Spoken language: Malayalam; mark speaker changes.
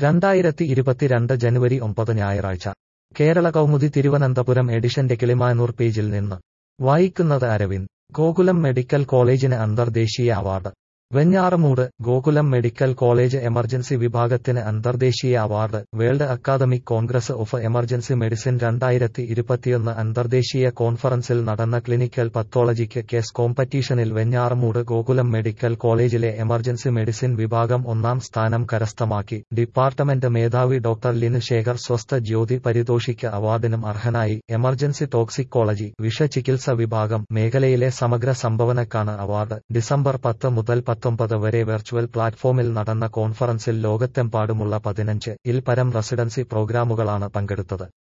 Speaker 1: രണ്ടായിരത്തി ഇരുപത്തിരണ്ട് ജനുവരി ഒമ്പത് ഞായറാഴ്ച കേരള കൗമുദി തിരുവനന്തപുരം എഡിഷന്റെ കിളിമാനൂർ പേജിൽ നിന്ന് വായിക്കുന്നത് അരവിന്ദ് ഗോകുലം മെഡിക്കൽ കോളേജിന് അന്തർദേശീയ award Venjaramoodu Gokulam medical college emergency വിഭാഗത്തിന് അന്തർദേശീയ അവാർഡ് world academic congress of emergency medicine രണ്ടായിരത്തി ഇരുപത്തിയൊന്ന് അന്തർദേശീയ കോൺഫറൻസിൽ നടന്ന ക്ലിനിക്കൽ പത്തോളജിക്ക് കേസ് കോമ്പറ്റീഷനിൽ വെഞ്ഞാറമൂട് ഗോകുലം മെഡിക്കൽ കോളേജിലെ എമർജൻസി മെഡിസിൻ വിഭാഗം ഒന്നാം സ്ഥാനം കരസ്ഥമാക്കി ഡിപ്പാർട്ട്മെന്റ് മേധാവി ഡോക്ടർ ലിന് ശേഖർ സ്വസ്ഥ ജ്യോതി പരിതോഷിക്ക് അവാർഡിനും അർഹനായി എമർജൻസി ടോക്സിക്കോളജി വിഷചികിത്സ വിഭാഗം മേഖലയിലെ സമഗ്ര സംഭവനക്കാണ് അവാർഡ് ഡിസംബർ പത്ത് മുതൽ പത്തൊമ്പത് വരെ വെർച്വൽ പ്ലാറ്റ്ഫോമിൽ നടന്ന കോൺഫറൻസിൽ ലോകത്തെമ്പാടുമുള്ള പതിനഞ്ച് ഇൽ പരം റെസിഡൻസി പ്രോഗ്രാമുകളാണ് പങ്കെടുത്തത്